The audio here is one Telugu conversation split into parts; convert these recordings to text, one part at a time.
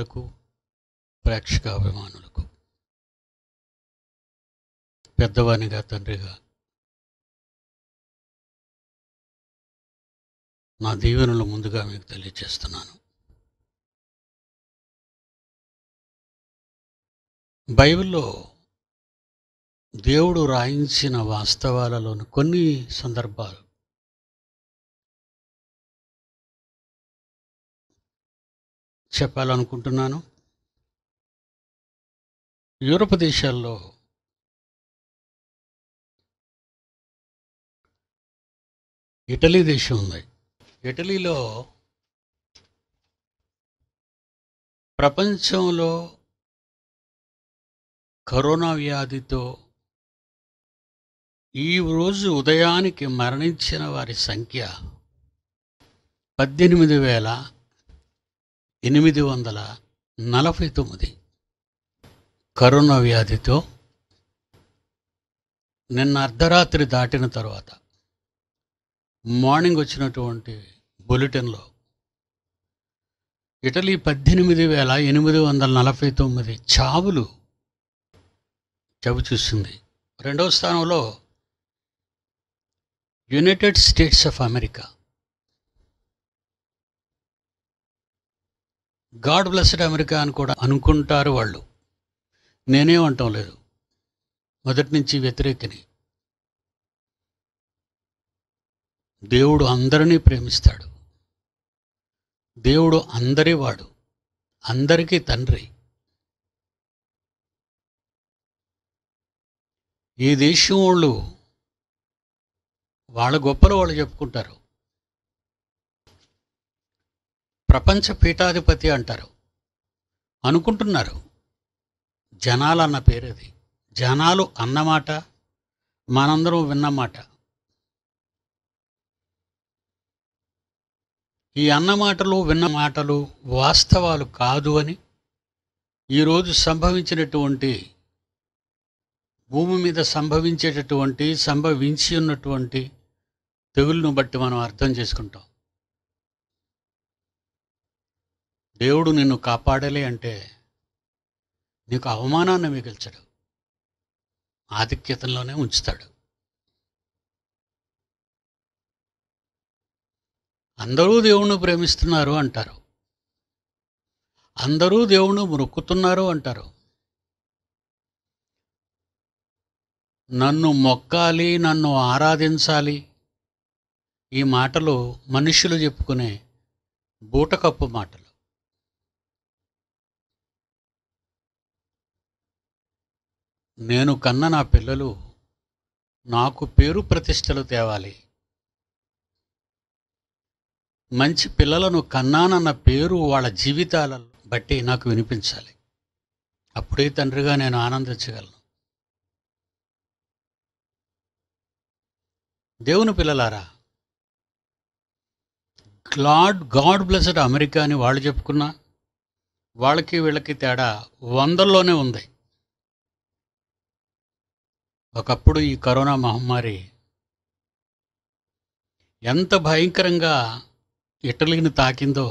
ప్రియులకు ప్రేక్షకాభిమానులకు పెద్దవానిగా తండ్రిగా నా దీవెనలు ముందుగా మీకు తెలియజేస్తున్నాను బైబిల్లో దేవుడు రాయించిన వాస్తవాలలోని కొన్ని సందర్భాలు చెప్పాలనుకుంటున్నాను యూరప్ దేశాల్లో ఇటలీ దేశం ఉంది ఇటలీలో ప్రపంచంలో కరోనా వ్యాధితో ఈ రోజు ఉదయానికి మరణించిన వారి సంఖ్య పద్దెనిమిది వేల ఎనిమిది వందల నలభై తొమ్మిది కరోనా వ్యాధితో నిన్న అర్ధరాత్రి దాటిన తర్వాత మార్నింగ్ వచ్చినటువంటి బులెటిన్లో ఇటలీ పద్దెనిమిది వేల ఎనిమిది వందల నలభై తొమ్మిది చావులు చవి చూసింది రెండవ స్థానంలో United States of America God blessed America అని కూడా అనుకుంటారు వాళ్ళు నేనేమంటాం లేదు మొదటి నుంచి వ్యతిరేకిని దేవుడు అందరినీ ప్రేమిస్తాడు దేవుడు అందరి వాడు అందరికీ తండ్రి ఈ దేశం వాళ్ళు వాళ్ళ గొప్పలు వాళ్ళు చెప్పుకుంటారు ప్రపంచ పీఠాధిపతి అంటారు అనుకుంటున్నారు జనాలు అన్న పేరేది జనాలు అన్నమాట మనందరం విన్నమాట ఈ అన్న మాటలు విన్న మాటలు వాస్తవాలు కాదు అని ఈరోజు సంభవించినటువంటి భూమి మీద సంభవించేటటువంటి సంభవించి ఉన్నటువంటి తెగులను బట్టి మనం అర్థం చేసుకుంటాం దేవుడు నిన్ను కాపాడలే అంటే నీకు అవమానాన్ని మిగిల్చడు ఆధిక్యతలోనే ఉంచుతాడు అందరూ దేవుణ్ణి ప్రేమిస్తున్నారు అంటారు అందరూ దేవుణ్ణి మొక్కుతున్నారు అంటారు నన్ను మొక్కాలి నన్ను ఆరాధించాలి ఈ మాటలు మనుషులు చెప్పుకునే బూటకప్పు మాటలు నేను కన్న నా పిల్లలు నాకు పేరు ప్రతిష్టలు తేవాలి మంచి పిల్లలను కన్నానన్న పేరు వాళ్ళ జీవితాలను బట్టి నాకు వినిపించాలి అప్పుడే తండ్రిగా నేను ఆనందించగలను దేవుని పిల్లలారా గాడ్ గాడ్ బ్లెస్డ్ అమెరికా అని వాళ్ళు చెప్పుకున్నా వాళ్ళకి వీళ్ళకి తేడా వందల్లోనే ఉంది ఒకప్పుడు ఈ కరోనా మహమ్మారి ఎంత భయంకరంగా ఇటలీని తాకిందో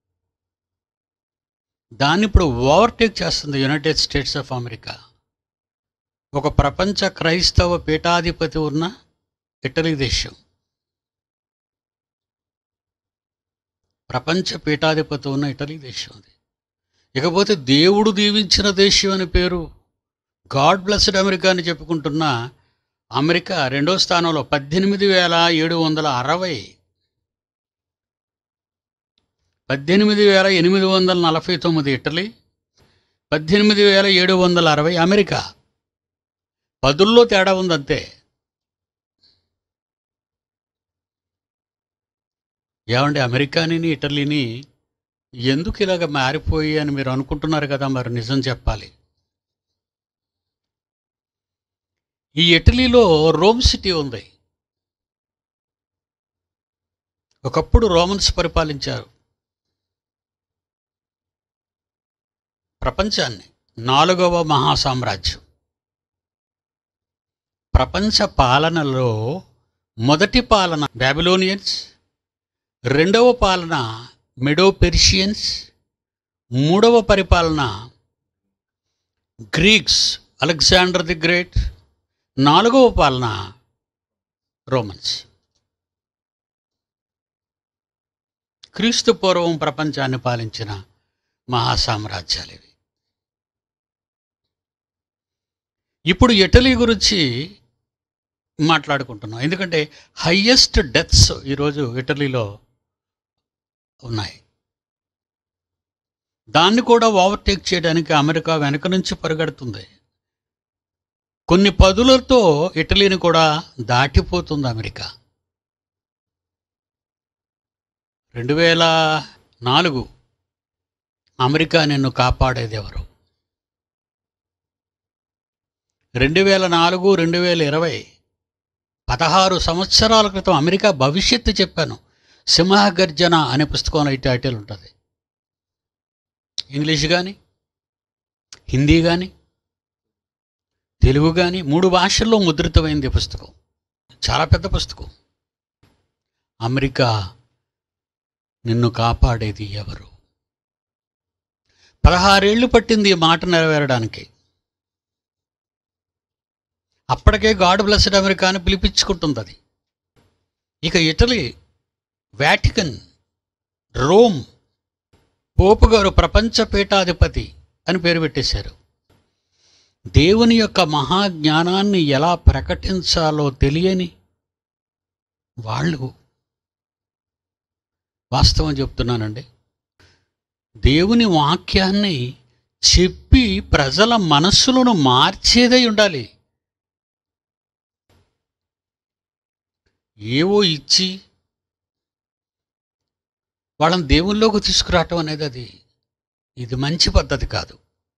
దాన్ని ఇప్పుడు ఓవర్టేక్ చేస్తుంది యునైటెడ్ స్టేట్స్ ఆఫ్ అమెరికా ఒక ప్రపంచ క్రైస్తవ పీఠాధిపతి ఉన్న ఇటలీ దేశం ప్రపంచ పీఠాధిపతి ఉన్న ఇటలీ దేశం అది ఇకపోతే దేవుడు దీవించిన దేశం అని పేరు గాడ్ బ్లెస్డ్ అమెరికా అని చెప్పుకుంటున్న అమెరికా రెండో స్థానంలో పద్దెనిమిది వేల ఏడు వందల అరవై పద్దెనిమిది వేల ఎనిమిది వందల నలభై తొమ్మిది ఇటలీ పద్దెనిమిది వేల ఏడు వందల అరవై అమెరికా పదుల్లో తేడా ఉంది అంతే ఏమండి అమెరికాని ఇటలీని ఎందుకు ఇలాగ మారిపోయి అని మీరు అనుకుంటున్నారు కదా మరి నిజం చెప్పాలి ఈ ఇటలీలో రోమ్ సిటీ ఉంది ఒకప్పుడు రోమన్స్ పరిపాలించారు ప్రపంచాన్ని నాలుగవ మహాసామ్రాజ్యం ప్రపంచ పాలనలో మొదటి పాలన బ్యాబిలోనియన్స్ రెండవ పాలన మెడో పెర్షియన్స్ మూడవ పరిపాలన గ్రీక్స్ అలెగ్జాండర్ ది గ్రేట్ నాలుగవ పాలన రోమన్స్ క్రీస్తు పూర్వం ప్రపంచాన్ని పాలించిన మహాసామ్రాజ్యాలు ఇవి ఇప్పుడు ఇటలీ గురించి మాట్లాడుకుంటున్నాం ఎందుకంటే హయ్యెస్ట్ డెత్స్ ఈరోజు ఇటలీలో ఉన్నాయి దాన్ని కూడా ఓవర్టేక్ చేయడానికి అమెరికా వెనక నుంచి పరిగెడుతుంది కొన్ని పదులతో ఇటలీని కూడా దాటిపోతుంది అమెరికా రెండు వేల నాలుగు అమెరికా నిన్ను కాపాడేది ఎవరు రెండు వేల నాలుగు రెండు వేల ఇరవై పదహారు సంవత్సరాల క్రితం అమెరికా భవిష్యత్తు చెప్పాను సింహగర్జన అనే పుస్తకంలో ఈ టైటిల్ ఉంటుంది ఇంగ్లీష్ కానీ హిందీ కానీ తెలుగు కానీ మూడు భాషల్లో ముద్రితమైంది ఈ పుస్తకం చాలా పెద్ద పుస్తకం అమెరికా నిన్ను కాపాడేది ఎవరు పదహారేళ్లు పట్టింది ఈ మాట నెరవేరడానికి అప్పటికే గాడ్ బ్లెస్డ్ అమెరికాని పిలిపించుకుంటుంది అది ఇక ఇటలీ వాటికన్ రోమ్ పోపు గారు ప్రపంచ పీఠాధిపతి అని పేరు పెట్టేశారు దేవుని యొక్క మహాజ్ఞానాన్ని ఎలా ప్రకటించాలో తెలియని వాళ్ళు వాస్తవం చెప్తున్నానండి దేవుని వాక్యాన్ని చెప్పి ప్రజల మనస్సులను మార్చేదై ఉండాలి ఏవో ఇచ్చి వాళ్ళని దేవుల్లోకి తీసుకురావటం అనేది అది ఇది మంచి పద్ధతి కాదు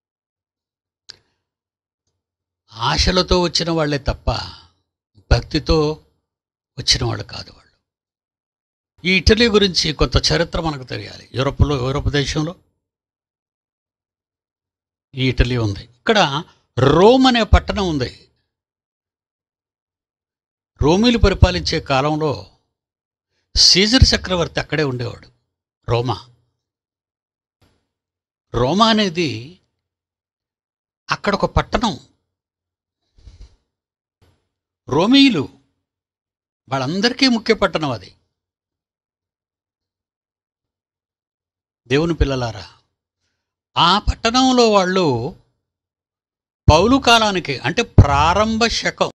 ఆశలతో వచ్చిన వాళ్ళే తప్ప భక్తితో వచ్చిన వాళ్ళు కాదు వాళ్ళు ఈ ఇటలీ గురించి కొంత చరిత్ర మనకు తెలియాలి యూరోప్లో యూరోప్ దేశంలో ఈ ఇటలీ ఉంది ఇక్కడ రోమ్ అనే పట్టణం ఉంది రోమిలు పరిపాలించే కాలంలో సీజర్ చక్రవర్తి అక్కడే ఉండేవాడు రోమా రోమా అనేది అక్కడ ఒక పట్టణం రోమీయులు వాళ్ళందరికీ ముఖ్య పట్టణం అది దేవుని పిల్లలారా ఆ పట్టణంలో వాళ్ళు పౌలు కాలానికి అంటే ప్రారంభ శకం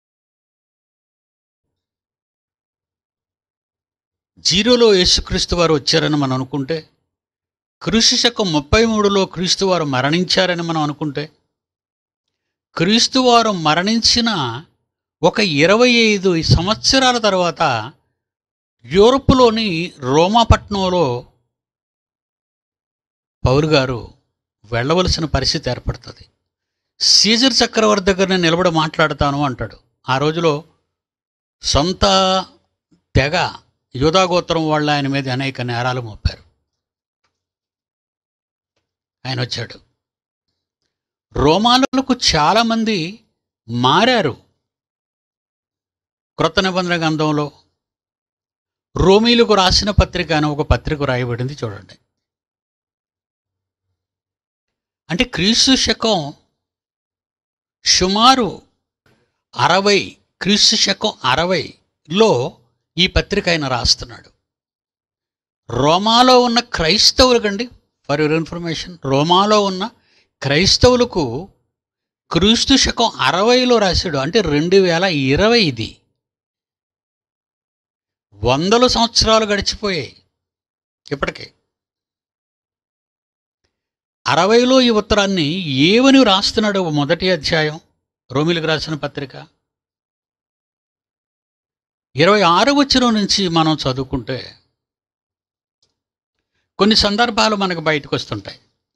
జీరోలో యేసుక్రీస్తు వారు వచ్చారని మనం అనుకుంటే క్రీస్తు శకం ముప్పై మూడులో క్రీస్తు వారు మరణించారని మనం అనుకుంటే క్రీస్తు వారు మరణించిన ఒక ఇరవై ఐదు సంవత్సరాల తర్వాత యూరోప్లోని రోమాపట్నంలో పౌరు గారు వెళ్ళవలసిన పరిస్థితి ఏర్పడుతుంది సీజర్ చక్రవర్తి దగ్గర నిలబడి మాట్లాడతాను అంటాడు ఆ రోజులో సొంత తెగ యూదాగోత్రం వాళ్ళ ఆయన మీద అనేక నేరాలు మోపారు ఆయన వచ్చాడు రోమాలకు చాలామంది మారారు క్రొత్త నిబంధన గ్రంథంలో రోమీలకు రాసిన పత్రిక అని ఒక పత్రిక రాయబడింది చూడండి అంటే క్రీస్తు శకం సుమారు అరవై క్రీస్తు శకం అరవైలో ఈ పత్రిక ఆయన రాస్తున్నాడు రోమాలో ఉన్న క్రైస్తవులకండి ఫర్ యువర్ ఇన్ఫర్మేషన్ రోమాలో ఉన్న క్రైస్తవులకు క్రీస్తు శకం అరవైలో రాశాడు అంటే రెండు వేల ఇరవై ఇది వందల సంవత్సరాలు గడిచిపోయాయి ఇప్పటికే అరవైలో ఈ ఉత్తరాన్ని ఏవని రాస్తున్నాడు మొదటి అధ్యాయం రోమిలకు రాసిన పత్రిక ఇరవై ఆరు వచ్చిన నుంచి మనం చదువుకుంటే కొన్ని సందర్భాలు మనకు బయటకు వస్తుంటాయి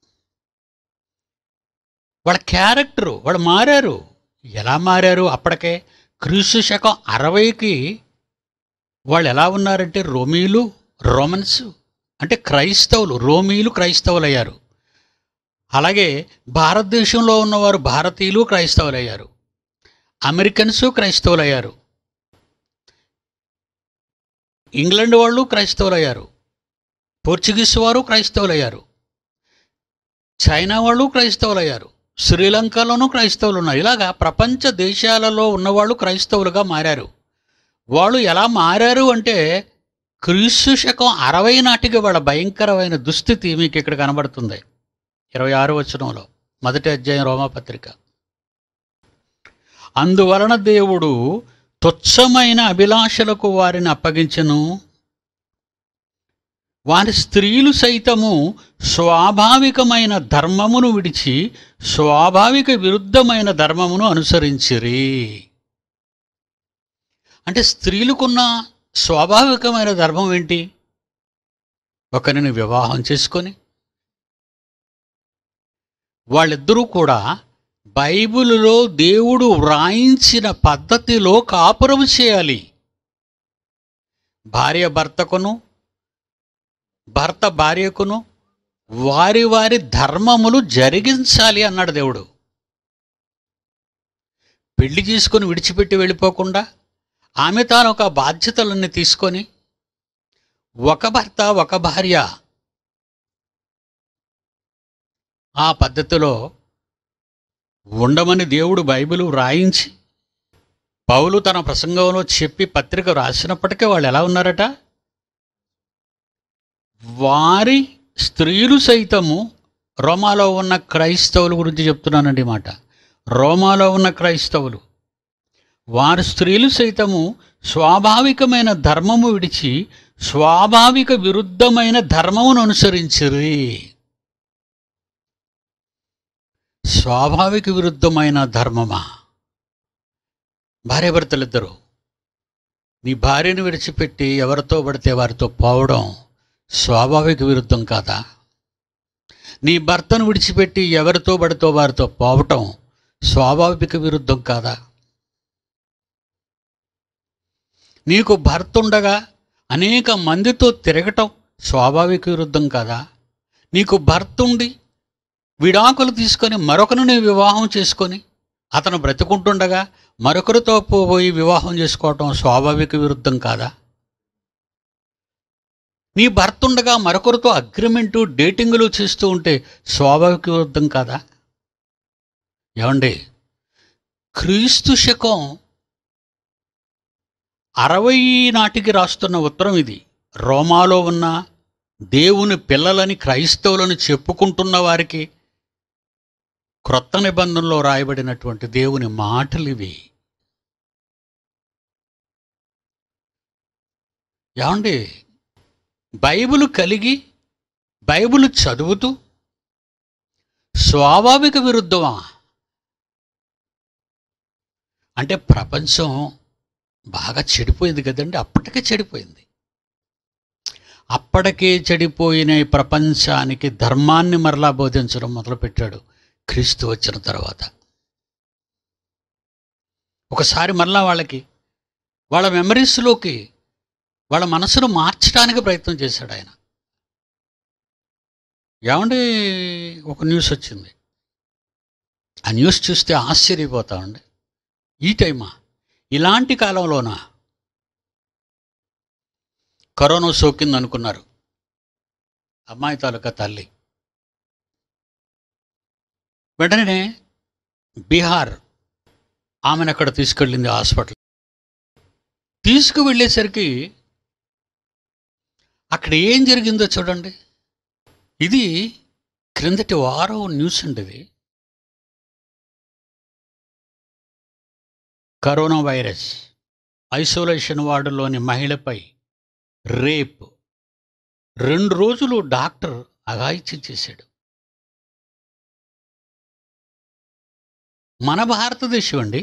వాళ్ళ క్యారెక్టరు వాళ్ళు మారారు ఎలా మారారు అప్పటికే క్రీస్తు శకం అరవైకి వాళ్ళు ఎలా ఉన్నారంటే రోమీలు రోమన్స్ అంటే క్రైస్తవులు రోమీలు క్రైస్తవులు అయ్యారు అలాగే భారతదేశంలో ఉన్నవారు భారతీయులు క్రైస్తవులు అయ్యారు అమెరికన్స్ క్రైస్తవులు అయ్యారు ఇంగ్లాండ్ వాళ్ళు క్రైస్తవులు అయ్యారు పోర్చుగీస్ వారు క్రైస్తవులు అయ్యారు చైనా వాళ్ళు క్రైస్తవులు అయ్యారు శ్రీలంకలోనూ క్రైస్తవులు ఉన్నారు ఇలాగా ప్రపంచ దేశాలలో ఉన్నవాళ్ళు క్రైస్తవులుగా మారారు వాళ్ళు ఎలా మారారు అంటే క్రీస్తు శకం అరవై నాటికి వాళ్ళ భయంకరమైన దుస్థితి మీకు ఇక్కడ కనబడుతుంది ఇరవై ఆరు వచనంలో మొదటి అధ్యాయం రోమాపత్రిక అందువలన దేవుడు తుచ్చమైన అభిలాషలకు వారిని అప్పగించెను వారి స్త్రీలు సైతము స్వాభావికమైన ధర్మమును విడిచి స్వాభావిక విరుద్ధమైన ధర్మమును అనుసరించిరి అంటే స్త్రీలకున్న స్వాభావికమైన ధర్మం ఏంటి ఒకరిని వివాహం చేసుకొని వాళ్ళిద్దరూ కూడా బైబిలులో దేవుడు వ్రాయించిన పద్ధతిలో కాపురం చేయాలి భార్య భర్తకును భర్త భార్యకును వారి వారి ధర్మములు జరిగించాలి అన్నాడు దేవుడు పెళ్లి చేసుకొని విడిచిపెట్టి వెళ్ళిపోకుండా ఆమె తాను ఒక బాధ్యతలన్నీ తీసుకొని ఒక భర్త ఒక భార్య ఆ పద్ధతిలో ఉండమని దేవుడు బైబిల్ వ్రాయించి పౌలు తన ప్రసంగంలో చెప్పి పత్రిక రాసినప్పటికీ వాళ్ళు ఎలా ఉన్నారట వారి స్త్రీలు సైతము రోమాలో ఉన్న క్రైస్తవుల గురించి చెప్తున్నానండి ఈ మాట రోమాలో ఉన్న క్రైస్తవులు వారి స్త్రీలు సైతము స్వాభావికమైన ధర్మము విడిచి స్వాభావిక విరుద్ధమైన ధర్మమును అనుసరించిరి స్వాభావిక విరుద్ధమైన ధర్మమా భార్యాభర్తలిద్దరూ నీ భార్యను విడిచిపెట్టి ఎవరితో పడితే వారితో పోవడం స్వాభావిక విరుద్ధం కాదా నీ భర్తను విడిచిపెట్టి ఎవరితో పడితో వారితో పోవటం స్వాభావిక విరుద్ధం కాదా నీకు భర్త ఉండగా అనేక మందితో తిరగటం స్వాభావిక విరుద్ధం కాదా నీకు భర్త ఉండి విడాకులు తీసుకొని మరొకను నీ వివాహం చేసుకొని అతను బ్రతుకుంటుండగా మరొకరితో పోయి వివాహం చేసుకోవటం స్వాభావిక విరుద్ధం కాదా నీ భర్త ఉండగా మరొకరితో అగ్రిమెంటు డేటింగులు చేస్తూ ఉంటే స్వాభావిక విరుద్ధం కాదా ఏమండి క్రీస్తు శకం అరవై నాటికి రాస్తున్న ఉత్తరం ఇది రోమాలో ఉన్న దేవుని పిల్లలని క్రైస్తవులను చెప్పుకుంటున్న వారికి క్రొత్త నిబంధనలో రాయబడినటువంటి దేవుని మాటలు ఇవి ఏమండి బైబిల్ కలిగి బైబిల్ చదువుతూ స్వాభావిక విరుద్ధమా అంటే ప్రపంచం బాగా చెడిపోయింది కదండి అప్పటికే చెడిపోయింది అప్పటికే చెడిపోయిన ఈ ప్రపంచానికి ధర్మాన్ని మరలా బోధించడం మొదలుపెట్టాడు క్రీస్తు వచ్చిన తర్వాత ఒకసారి మరలా వాళ్ళకి వాళ్ళ మెమరీస్లోకి వాళ్ళ మనసును మార్చడానికి ప్రయత్నం చేశాడు ఆయన ఏమండి ఒక న్యూస్ వచ్చింది ఆ న్యూస్ చూస్తే ఆశ్చర్యపోతామండి ఈ టైమా ఇలాంటి కాలంలోన కరోనా సోకింది అనుకున్నారు అమ్మాయి తాలూకా తల్లి వెంటనే బీహార్ ఆమెను అక్కడ తీసుకెళ్ళింది హాస్పిటల్ తీసుకువెళ్ళేసరికి అక్కడ ఏం జరిగిందో చూడండి ఇది క్రిందటి వారం న్యూస్ అండి ఇది కరోనా వైరస్ ఐసోలేషన్ వార్డులోని మహిళపై రేప్ రెండు రోజులు డాక్టర్ అఘాయిత్యం చేశాడు మన భారతదేశం అండి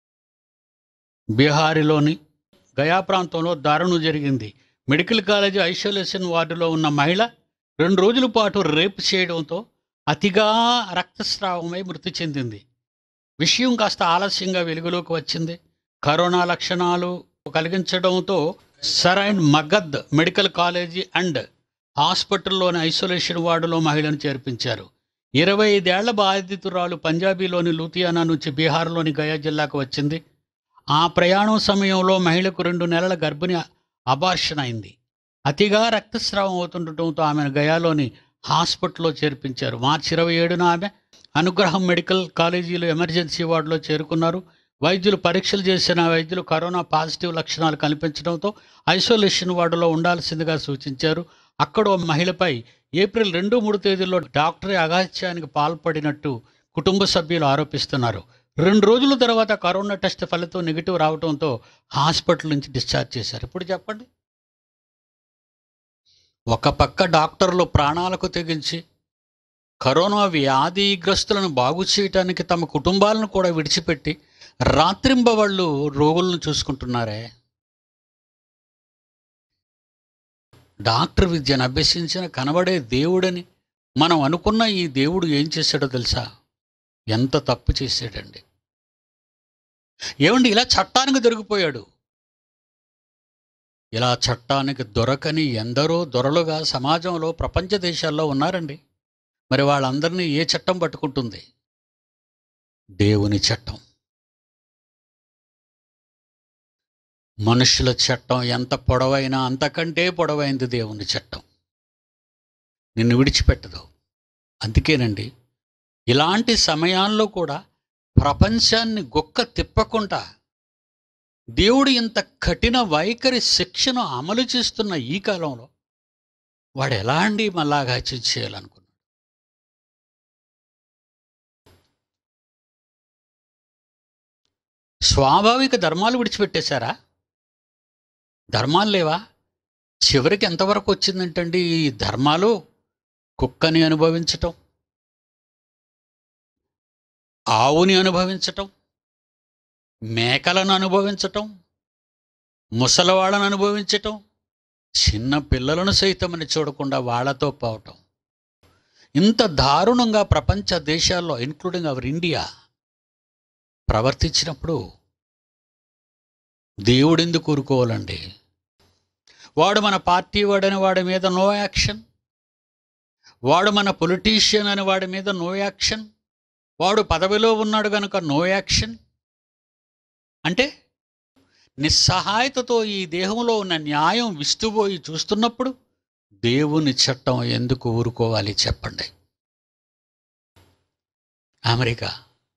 బీహారీలోని గయా ప్రాంతంలో దారుణం జరిగింది మెడికల్ కాలేజీ ఐసోలేషన్ వార్డులో ఉన్న మహిళ రెండు రోజుల పాటు రేపు చేయడంతో అతిగా రక్తస్రావమై మృతి చెందింది విషయం కాస్త ఆలస్యంగా వెలుగులోకి వచ్చింది కరోనా లక్షణాలు కలిగించడంతో సరైన్ మగద్ మెడికల్ కాలేజీ అండ్ హాస్పిటల్లోని ఐసోలేషన్ వార్డులో మహిళను చేర్పించారు ఇరవై ఐదేళ్ల బాధితురాలు పంజాబీలోని లూథియానా నుంచి బీహార్లోని గయా జిల్లాకు వచ్చింది ఆ ప్రయాణం సమయంలో మహిళకు రెండు నెలల గర్భిణి అబార్షన్ అయింది అతిగా రక్తస్రావం అవుతుండటంతో ఆమెను గయాలోని హాస్పిటల్లో చేర్పించారు మార్చి ఇరవై ఏడున ఆమె అనుగ్రహం మెడికల్ కాలేజీలో ఎమర్జెన్సీ వార్డులో చేరుకున్నారు వైద్యులు పరీక్షలు చేసిన వైద్యులు కరోనా పాజిటివ్ లక్షణాలు కనిపించడంతో ఐసోలేషన్ వార్డులో ఉండాల్సిందిగా సూచించారు అక్కడ ఓ మహిళపై ఏప్రిల్ రెండు మూడు తేదీల్లో డాక్టరే అగాత్యానికి పాల్పడినట్టు కుటుంబ సభ్యులు ఆరోపిస్తున్నారు రెండు రోజుల తర్వాత కరోనా టెస్ట్ ఫలితం నెగిటివ్ రావడంతో హాస్పిటల్ నుంచి డిశ్చార్జ్ చేశారు ఇప్పుడు చెప్పండి ఒక పక్క డాక్టర్లు ప్రాణాలకు తెగించి కరోనా వ్యాధిగ్రస్తులను బాగు చేయటానికి తమ కుటుంబాలను కూడా విడిచిపెట్టి రాత్రింబవళ్ళు రోగులను చూసుకుంటున్నారే డాక్టర్ విద్యను అభ్యసించిన కనబడే దేవుడని మనం అనుకున్న ఈ దేవుడు ఏం చేశాడో తెలుసా ఎంత తప్పు చేశాడండి ఏమండి ఇలా చట్టానికి దొరికిపోయాడు ఇలా చట్టానికి దొరకని ఎందరో దొరలుగా సమాజంలో ప్రపంచ దేశాల్లో ఉన్నారండి మరి వాళ్ళందరినీ ఏ చట్టం పట్టుకుంటుంది దేవుని చట్టం మనుషుల చట్టం ఎంత పొడవైనా అంతకంటే పొడవైంది దేవుని చట్టం నిన్ను విడిచిపెట్టదు అందుకేనండి ఇలాంటి సమయాల్లో కూడా ప్రపంచాన్ని గొక్క తిప్పకుండా దేవుడు ఇంత కఠిన వైఖరి శిక్షను అమలు చేస్తున్న ఈ కాలంలో వాడు ఎలా అండి మళ్ళాగా చేయాలనుకున్నాడు స్వాభావిక ధర్మాలు విడిచిపెట్టేశారా ధర్మాలు లేవా చివరికి ఎంతవరకు వచ్చిందంటండి ఈ ధర్మాలు కుక్కని అనుభవించటం ఆవుని అనుభవించటం మేకలను అనుభవించటం ముసలవాళ్ళను అనుభవించటం చిన్న పిల్లలను సైతమని చూడకుండా వాళ్ళతో పోవటం ఇంత దారుణంగా ప్రపంచ దేశాల్లో ఇన్క్లూడింగ్ అవర్ ఇండియా ప్రవర్తించినప్పుడు దేవుడెందుకు కూరుకోవాలండి వాడు మన పార్టీ వాడని వాడి మీద నో యాక్షన్ వాడు మన పొలిటీషియన్ అని వాడి మీద నో యాక్షన్ వాడు పదవిలో ఉన్నాడు కనుక నో యాక్షన్ అంటే నిస్సహాయతతో ఈ దేహంలో ఉన్న న్యాయం విస్తుపోయి చూస్తున్నప్పుడు దేవుని చట్టం ఎందుకు ఊరుకోవాలి చెప్పండి అమెరికా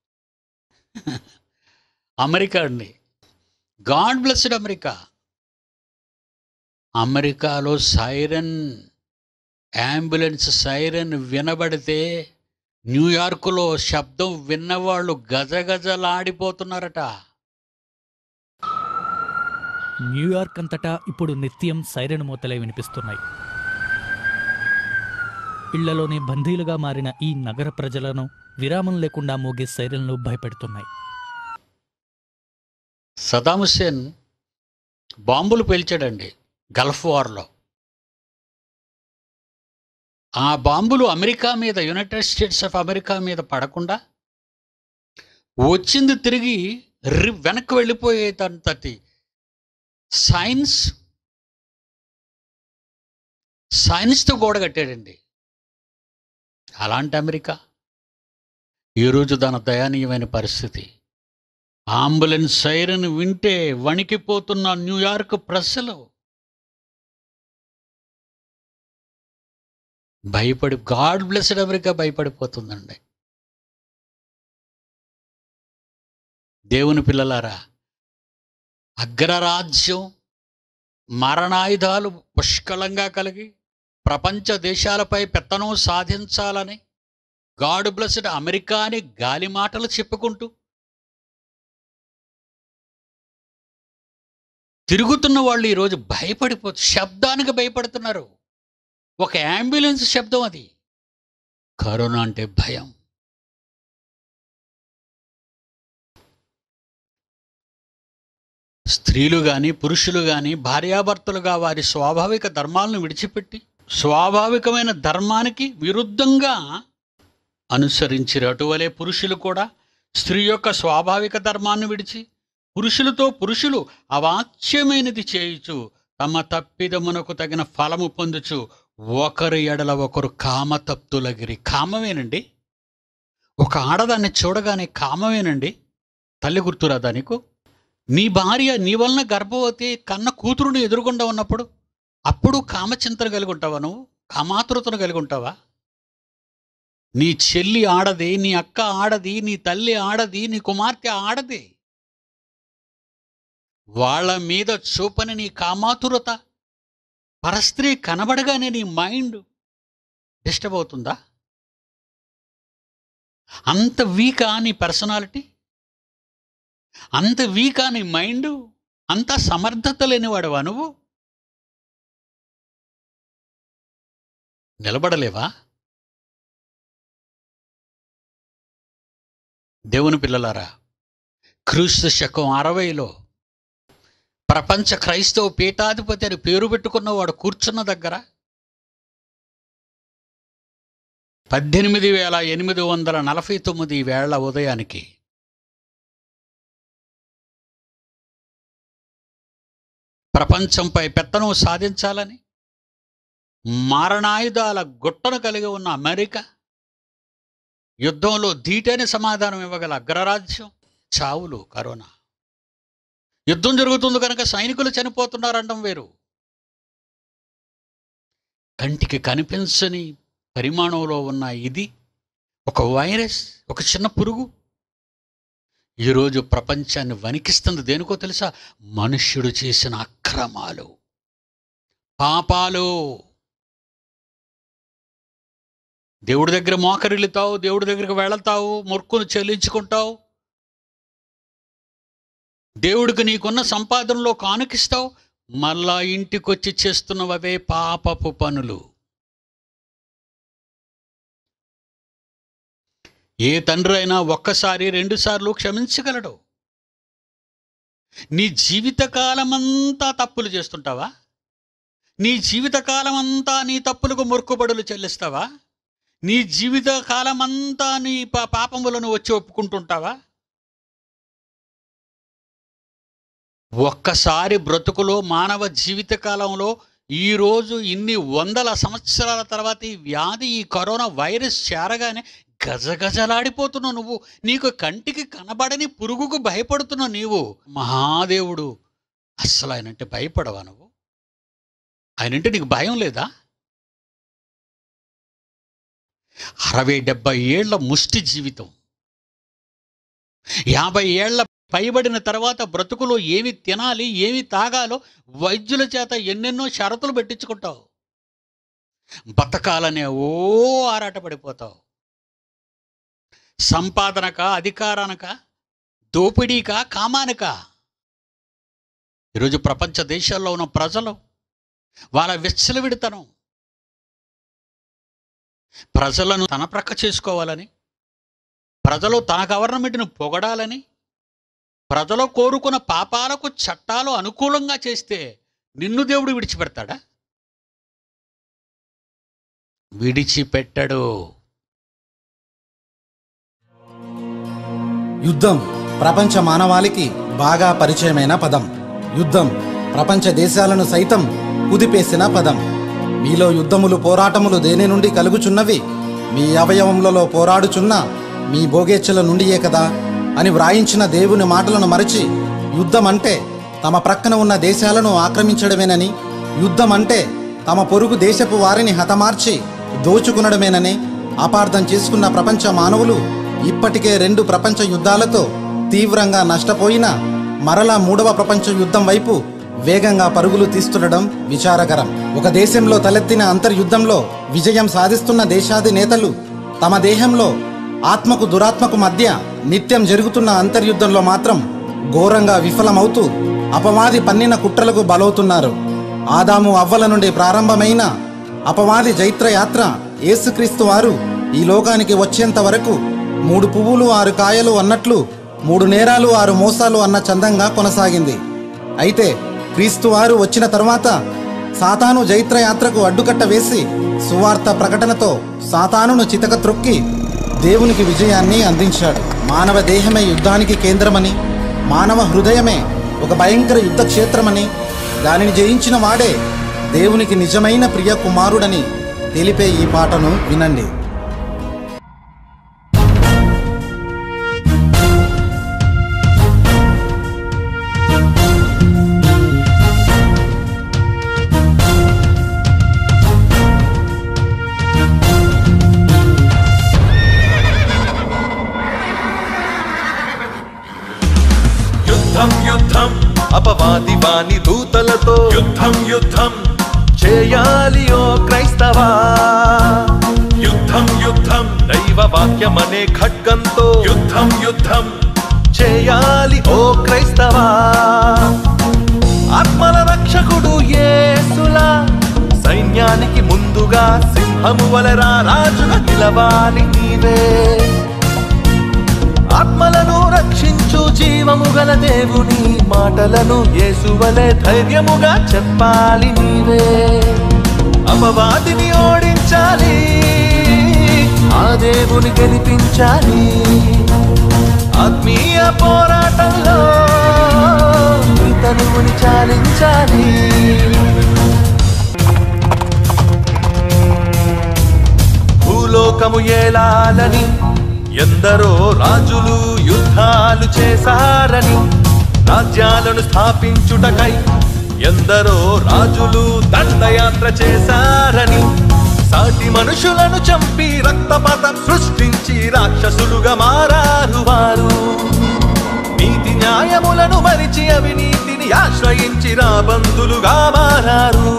అమెరికా అండి గాడ్ బ్లెస్డ్ అమెరికా అమెరికాలో సైరన్ అంబులెన్స్ సైరన్ వినబడితే న్యూయార్కులో శబ్దం విన్నవాళ్ళు గజగజలాడిపోతున్నారట న్యూయార్క్ అంతటా ఇప్పుడు నిత్యం సైరన్ మూతలే వినిపిస్తున్నాయి ఇళ్లలోనే బందీలుగా మారిన ఈ నగర ప్రజలను విరామం లేకుండా మోగే సైరన్లు భయపెడుతున్నాయి సదాం హుస్సేన్ బాంబులు పేల్చాడండి గల్ఫ్ వార్లో ఆ బాంబులు అమెరికా మీద యునైటెడ్ స్టేట్స్ ఆఫ్ అమెరికా మీద పడకుండా వచ్చింది తిరిగి రి వెనక్కి వెళ్ళిపోయేటంతటి సైన్స్ సైన్స్తో గోడ కట్టాడండి అలాంటి అమెరికా ఈరోజు దాని దయనీయమైన పరిస్థితి అంబులెన్స్ సైరన్ వింటే వణికిపోతున్న న్యూయార్క్ ప్రజలు భయపడి గాడ్ బ్లెస్డ్ అమెరికా భయపడిపోతుందండి దేవుని పిల్లలారా అగ్రరాజ్యం మరణాయుధాలు పుష్కలంగా కలిగి ప్రపంచ దేశాలపై పెత్తనం సాధించాలని గాడ్ బ్లెస్డ్ అమెరికా అని గాలి మాటలు చెప్పుకుంటూ తిరుగుతున్న వాళ్ళు ఈరోజు భయపడిపో శబ్దానికి భయపడుతున్నారు ఒక అంబులెన్స్ శబ్దం అది కరోనా అంటే భయం స్త్రీలు కానీ పురుషులు కానీ భార్యాభర్తలుగా వారి స్వాభావిక ధర్మాలను విడిచిపెట్టి స్వాభావికమైన ధర్మానికి విరుద్ధంగా అనుసరించారు అటువలే పురుషులు కూడా స్త్రీ యొక్క స్వాభావిక ధర్మాన్ని విడిచి పురుషులతో పురుషులు అవాచ్యమైనది చేయుచు తమ తప్పిదమునకు తగిన ఫలము పొందుచు ఒకరి ఎడల ఒకరు కామతప్తులగిరి కామమేనండి ఒక ఆడదాన్ని చూడగానే కామమేనండి తల్లి గుర్తురాదా నీకు నీ భార్య నీ వలన గర్భవతి కన్న కూతురుని ఎదురుగుండా ఉన్నప్పుడు అప్పుడు కామచింతన కలిగి ఉంటావా నువ్వు కామాతురతను కలిగి ఉంటావా నీ చెల్లి ఆడది నీ అక్క ఆడది నీ తల్లి ఆడది నీ కుమార్తె ఆడది వాళ్ళ మీద చూపని నీ కామాతురత పరస్త్రీ కనబడగానే నీ మైండ్ డిస్టర్బ్ అవుతుందా అంత వీకా నీ పర్సనాలిటీ అంత వీకా నీ మైండ్ అంత సమర్థత లేనివాడువా నువ్వు నిలబడలేవా దేవుని పిల్లలారా క్రీస్తు శకం అరవైలో ప్రపంచ క్రైస్తవ పీఠాధిపతి అని పేరు పెట్టుకున్నవాడు కూర్చున్న దగ్గర పద్దెనిమిది వేల ఎనిమిది వందల నలభై తొమ్మిది వేళ్ల ఉదయానికి ప్రపంచంపై పెత్తనం సాధించాలని మారణాయుధాల గుట్టను కలిగి ఉన్న అమెరికా యుద్ధంలో ధీటైన సమాధానం ఇవ్వగల అగ్రరాజ్యం చావులు కరోనా యుద్ధం జరుగుతుంది కనుక సైనికులు చనిపోతున్నారండం వేరు కంటికి కనిపించని పరిమాణంలో ఉన్న ఇది ఒక వైరస్ ఒక చిన్న పురుగు ఈరోజు ప్రపంచాన్ని వణికిస్తుంది దేనికో తెలుసా మనుష్యుడు చేసిన అక్రమాలు పాపాలు దేవుడి దగ్గర మోకరిల్లుతావు దేవుడి దగ్గరికి వెళతావు మొక్కును చెల్లించుకుంటావు దేవుడికి నీకున్న సంపాదనలో కానుకిస్తావు మళ్ళా ఇంటికొచ్చి చేస్తున్నవే పాపపు పనులు ఏ తండ్రి అయినా ఒక్కసారి రెండుసార్లు క్షమించగలడు నీ జీవితకాలమంతా తప్పులు చేస్తుంటావా నీ జీవితకాలమంతా నీ తప్పులకు మొక్కుబడులు చెల్లిస్తావా నీ జీవిత కాలమంతా నీ పా పాపములను వచ్చి ఒప్పుకుంటుంటావా ఒక్కసారి బ్రతుకులో మానవ జీవిత కాలంలో ఈరోజు ఇన్ని వందల సంవత్సరాల తర్వాత ఈ వ్యాధి ఈ కరోనా వైరస్ చేరగానే గజగజలాడిపోతున్నావు నువ్వు నీకు కంటికి కనబడని పురుగుకు భయపడుతున్నావు నీవు మహాదేవుడు అస్సలు ఆయనంటే భయపడవా నువ్వు ఆయనంటే నీకు భయం లేదా అరవై డెబ్బై ఏళ్ల ముష్టి జీవితం యాభై ఏళ్ల పైబడిన తర్వాత బ్రతుకులో ఏమి తినాలి ఏమి తాగాలో వైద్యుల చేత ఎన్నెన్నో షరతులు పెట్టించుకుంటావు బతకాలనే ఓ ఆరాటపడిపోతావు సంపాదనక అధికారానక దోపిడీక కామానిక ఈరోజు ప్రపంచ దేశాల్లో ఉన్న ప్రజలు వాళ్ళ విచ్చలవిడితనం ప్రజలను తన ప్రక్క చేసుకోవాలని ప్రజలు తన గవర్నమెంట్ను పొగడాలని ప్రజలు కోరుకున్న పాపాలకు చట్టాలు అనుకూలంగా చేస్తే నిన్ను దేవుడు విడిచిపెడతాడా విడిచిపెట్టడు యుద్ధం ప్రపంచ మానవాళికి బాగా పరిచయమైన పదం యుద్ధం ప్రపంచ దేశాలను సైతం కుదిపేసిన పదం మీలో యుద్ధములు పోరాటములు దేని నుండి కలుగుచున్నవి మీ అవయవములలో పోరాడుచున్న మీ భోగేచ్ఛల నుండియే కదా అని వ్రాయించిన దేవుని మాటలను మరచి యుద్ధం అంటే తమ ప్రక్కన ఉన్న దేశాలను ఆక్రమించడమేనని యుద్ధం అంటే తమ పొరుగు దేశపు వారిని హతమార్చి దోచుకునడమేనని అపార్థం చేసుకున్న ప్రపంచ మానవులు ఇప్పటికే రెండు ప్రపంచ యుద్ధాలతో తీవ్రంగా నష్టపోయిన మరలా మూడవ ప్రపంచ యుద్ధం వైపు వేగంగా పరుగులు తీస్తుండడం విచారకరం ఒక దేశంలో తలెత్తిన అంతర్యుద్ధంలో విజయం సాధిస్తున్న దేశాధినేతలు తమ దేహంలో ఆత్మకు దురాత్మకు మధ్య నిత్యం జరుగుతున్న అంతర్యుద్ధంలో మాత్రం ఘోరంగా విఫలమవుతూ అపవాది పన్నిన కుట్రలకు బలవుతున్నారు ఆదాము అవ్వల నుండి ప్రారంభమైన అపవాది జైత్రయాత్ర యేసుక్రీస్తు వారు ఈ లోకానికి వచ్చేంత వరకు మూడు పువ్వులు ఆరు కాయలు అన్నట్లు మూడు నేరాలు ఆరు మోసాలు అన్న చందంగా కొనసాగింది అయితే క్రీస్తు వారు వచ్చిన తరువాత సాతాను జైత్రయాత్రకు అడ్డుకట్ట వేసి సువార్త ప్రకటనతో సాతానును చితక త్రొక్కి దేవునికి విజయాన్ని అందించాడు మానవ దేహమే యుద్ధానికి కేంద్రమని మానవ హృదయమే ఒక భయంకర యుద్ధ క్షేత్రమని దానిని జయించిన వాడే దేవునికి నిజమైన ప్రియ కుమారుడని తెలిపే ఈ పాటను వినండి యుద్ధం యుద్ధం అపవాది వాని దూతలతో యుద్ధం యుద్ధం చేయాలి ఓ క్రైస్తవా యుద్ధం యుద్ధం దైవ వాక్యమనే ఖడ్గంతో యుద్ధం యుద్ధం చేయాలి ఓ క్రైస్తవా ఆత్మల రక్షకుడు యేసులా సైన్యానికి ముందుగా సింహము వలరా రాజుగా నిలవాలి నీవే ఆత్మలను రక్షించు జీవము గల దేవుని మాటలను యేసువలే ధైర్యముగా చెప్పాలి నీవే అపవాదిని ఓడించాలి ఆ దేవుని గెలిపించాలి ఆత్మీయ పోరాటంలో నీ తనువుని చాలించాలి భూలోకము ఏలాలని ఎందరో రాజులు యుద్ధాలు చేశారని రాజ్యాలను స్థాపించుటకై ఎందరో రాజులు దండయాత్ర చేశారని సాటి మనుషులను చంపి రక్తపాతం సృష్టించి రాక్షసులుగా మారారు వారు నీతి న్యాయములను మరిచి అవినీతిని ఆశ్రయించి రాబందులుగా మారారు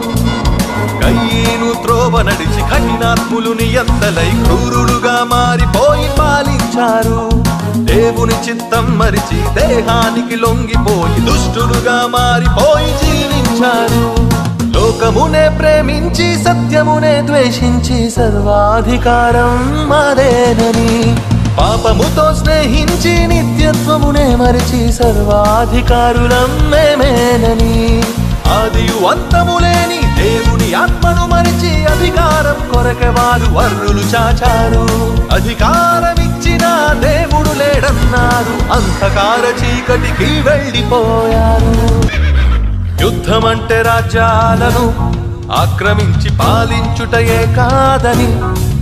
కయ్యేను త్రోవ నడిచి కఠినాత్ములు నియంతలై క్రూరులుగా మారిపోయి పాలించారు దేవుని చిత్తం మరిచి దేహానికి లొంగిపోయి దుష్టులుగా మారిపోయి జీవించారు లోకమునే ప్రేమించి సత్యమునే ద్వేషించి సర్వాధికారం మాదేనని పాపముతో స్నేహించి నిత్యత్వమునే మరిచి సర్వాధికారులం మేమేనని ఆదియు అంతము లేని దేవుని ఆత్మను మరిచి అధికారం కొరకే వారు వర్రులు చాచారు అధికారమిచ్చిన దేవుడు లేడన్నారు అంధకార చీకటికి వెళ్ళిపోయారు యుద్ధమంటే రాజ్యాలను ఆక్రమించి పాలించుటయే కాదని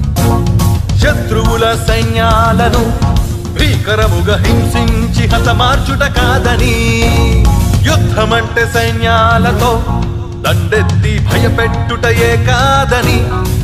శత్రువుల సైన్యాలను భీకరముగా హింసించి హతమార్చుట కాదని యుద్ధమంటే సైన్యాలతో దండెత్తి భయపెట్టుటయే కాదని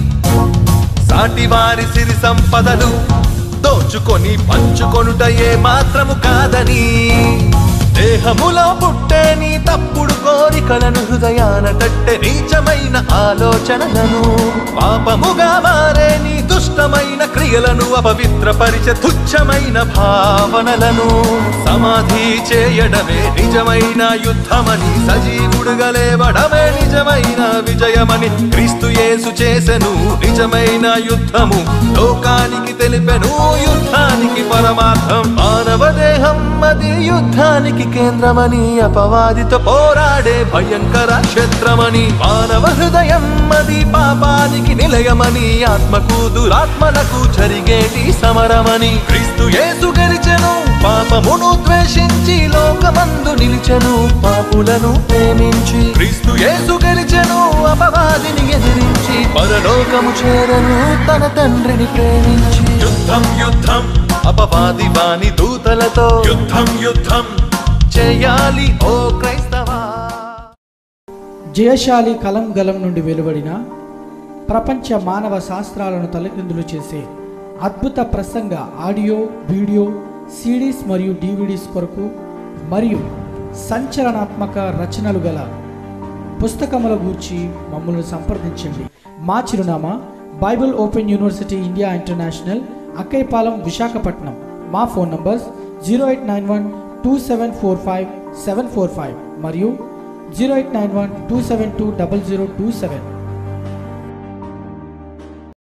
సాటి వారి సిరి సంపదలు దోచుకొని పంచుకొనుటయే మాత్రము కాదని దేహములో పుట్టే నీ తప్పుడు కోరికలను హృదయాన కట్టె నీచమైన ఆలోచనలను పాపముగా మారే నీ దుష్టమైన క్రియలను అపవిత్రపరిచే తుచ్చమైన భావనలను సమాధి చేయడమే నిజమైన యుద్ధమని సజీవుడుగా లేవడమే నిజమైన విజయమని క్రీస్తు యేసు చేసెను నిజమైన యుద్ధము లోకానికి తెలిపెను యుద్ధానికి పరమార్థం మానవ దేహం అది యుద్ధానికి కేంద్రమని అపవాదితో పోరాడే భయంకర క్షేత్రమని మానవ హృదయం అది పాపానికి నిలయమని ఆత్మకు దురాత్మలకు జరిగేటి సమరమని క్రీస్తు యేసు గెలిచెను పాపమును ద్వేషించి లోకమందు నిలిచెను పాపులను ప్రేమించి క్రీస్తు యేసు గెలిచెను అపవాదిని ఎదిరించి పరలోకము చేరను తన తండ్రిని ప్రేమించి యుద్ధం యుద్ధం అపవాది వాని దూతలతో యుద్ధం యుద్ధం చేయాలి ఓ క్రైస్తవా జయశాలి కలం గలం నుండి వెలువడిన ప్రపంచ మానవ శాస్త్రాలను తలకిందులు చేసే అద్భుత ప్రసంగ ఆడియో వీడియో సిడీస్ మరియు డివిడీస్ కొరకు మరియు సంచలనాత్మక రచనలు గల పుస్తకముల గూర్చి మమ్మల్ని సంప్రదించండి మా చిరునామా Bible open university India international Akkayapalem Visakhapatnam మా phone numbers zero eight nine one two seven four five seven four five మరియు zero eight nine one two seven two double zero two seven